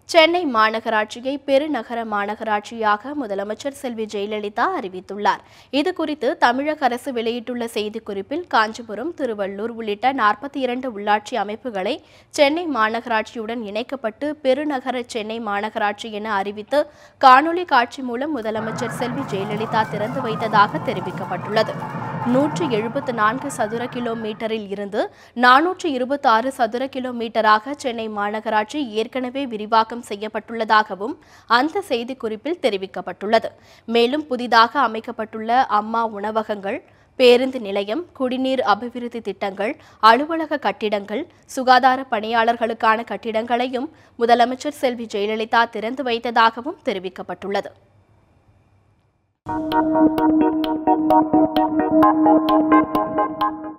சென்னை மாநகராட்சியை பெருநகர மாநகராட்சியாக முதலமைச்சர் செல்வி ஜெயலலிதா அறிவித்துள்ளார் இதுகுறித்து தமிழக அரசு வெளியிட்டுள்ள செய்திக்குறிப்பில் காஞ்சிபுரம் திருவள்ளூர் உள்ளிட்ட நாற்பத்தி இரண்டு உள்ளாட்சி அமைப்புகளை சென்னை மாநகராட்சியுடன் இணைக்கப்பட்டு பெருநகர சென்னை மாநகராட்சி என அறிவித்து காணொலி காட்சி மூலம் முதலமைச்சர் செல்வி ஜெயலலிதா திறந்து வைத்ததாக தெரிவிக்கப்பட்டுள்ளது நூற்று எழுபத்து நான்கு சதுர கிலோமீட்டரில் இருந்து நானூற்று இருபத்தி ஆறு சதுர கிலோமீட்டராக சென்னை மாநகராட்சி ஏற்கனவே விரிவாக்கம் செய்யப்பட்டுள்ளதாகவும் அந்த செய்திக்குறிப்பில் தெரிவிக்கப்பட்டுள்ளது மேலும் புதிதாக அமைக்கப்பட்டுள்ள அம்மா உணவகங்கள் பேருந்து நிலையம் குடிநீர் அபிவிருத்தி திட்டங்கள் அலுவலக கட்டிடங்கள் சுகாதார பணியாளர்களுக்கான கட்டிடங்களையும் முதலமைச்சர் செல்வி ஜெயலலிதா திறந்து வைத்ததாகவும் தெரிவிக்கப்பட்டுள்ளது